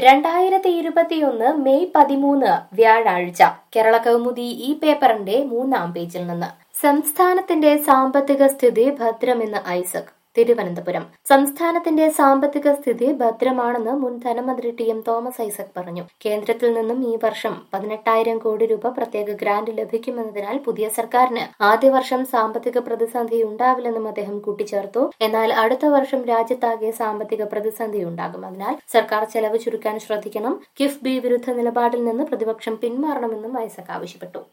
രണ്ടായിരത്തി ഇരുപത്തിയൊന്ന് മെയ് പതിമൂന്ന് വ്യാഴാഴ്ച കേരള കൗമുദി ഈ പേപ്പറിന്റെ മൂന്നാം പേജിൽ നിന്ന് സംസ്ഥാനത്തിന്റെ സാമ്പത്തിക സ്ഥിതി ഭദ്രമെന്ന് ഐസക് തിരുവനന്തപുരം സംസ്ഥാനത്തിന്റെ സാമ്പത്തിക സ്ഥിതി ഭദ്രമാണെന്ന് മുൻ ധനമന്ത്രി ടി എം തോമസ് ഐസക് പറഞ്ഞു കേന്ദ്രത്തിൽ നിന്നും ഈ വർഷം പതിനെട്ടായിരം കോടി രൂപ പ്രത്യേക ഗ്രാന്റ് ലഭിക്കുമെന്നതിനാൽ പുതിയ സർക്കാരിന് ആദ്യ വർഷം സാമ്പത്തിക പ്രതിസന്ധി ഉണ്ടാവില്ലെന്നും അദ്ദേഹം കൂട്ടിച്ചേർത്തു എന്നാൽ അടുത്ത വർഷം രാജ്യത്താകെ സാമ്പത്തിക പ്രതിസന്ധി ഉണ്ടാകും അതിനാൽ സർക്കാർ ചെലവ് ചുരുക്കാൻ ശ്രദ്ധിക്കണം കിഫ്ബി വിരുദ്ധ നിലപാടിൽ നിന്ന് പ്രതിപക്ഷം പിന്മാറണമെന്നും ഐസക് ആവശ്യപ്പെട്ടു